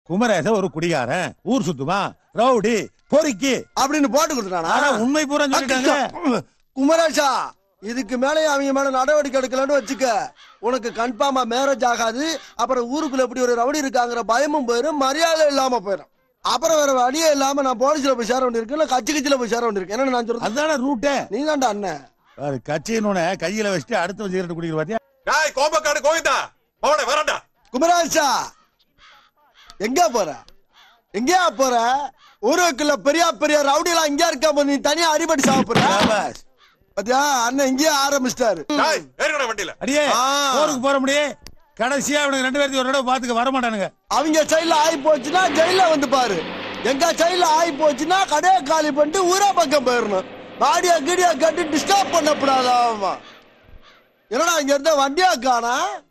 குமரேச ஒரு குடிகாரன் ஊர் சுத்துமா ரவுடி பொறுக்கி அப்படின்னு போட்டு கொடுத்துட்டானா ஆனா உண்மை பூரா சொல்லிட்டாங்க குமரேஷா இதுக்கு மேலே அவங்க மேல நடவடிக்கை எடுக்கலன்னு வச்சுக்க உனக்கு கன்ஃபார்மா மேரேஜ் ஆகாது அப்புறம் ஊருக்குள்ள எப்படி ஒரு ரவுடி இருக்காங்கிற பயமும் போயிடும் மரியாதை இல்லாம போயிடும் அப்புறம் வேற வழியே இல்லாம நான் போலீஸ்ல போய் சேர வேண்டியிருக்கு இல்ல கட்சி கட்சியில போய் சேர வேண்டியிருக்கு என்னன்னு நான் சொல்றது அதான ரூட்டே நீ தான்டா அண்ணன் அது கட்சின்னு கையில வச்சுட்டு அடுத்த சிகரெட் குடிக்கிற பாத்தியா டேய் கோம்பக்காடு கோவிந்தா அவனை வரண்டா குமரேஷா எங்க போற எங்கேயா போற ஊருக்குள்ள பெரிய பெரிய ரவுடி எல்லாம் இங்க இருக்க நீ தனியா அடிபடி சாப்பிடுற சாபாஷ். பாத்தியா அண்ணன் இங்கேயே ஆரம்பிச்சிட்டாரு டேய் ஏறுங்கடா வண்டியில அடியே ஆ. போருக்கு போற முடியே கடைசியா அவனுக்கு ரெண்டு பேர்த்தையும் ஒரு தடவை பாத்துக்க வர மாட்டானுங்க அவங்க சைடுல ஆகி போச்சுன்னா ஜெயில வந்து பாரு எங்க சைடுல ஆகி போச்சுன்னா கடையை காலி பண்ணிட்டு ஊரா பக்கம் போயிடணும் பாடியா கீடியா கட்டி டிஸ்டர்ப் பண்ணக்கூடாது ஆமா என்னடா இங்க இருந்த வண்டியா காணா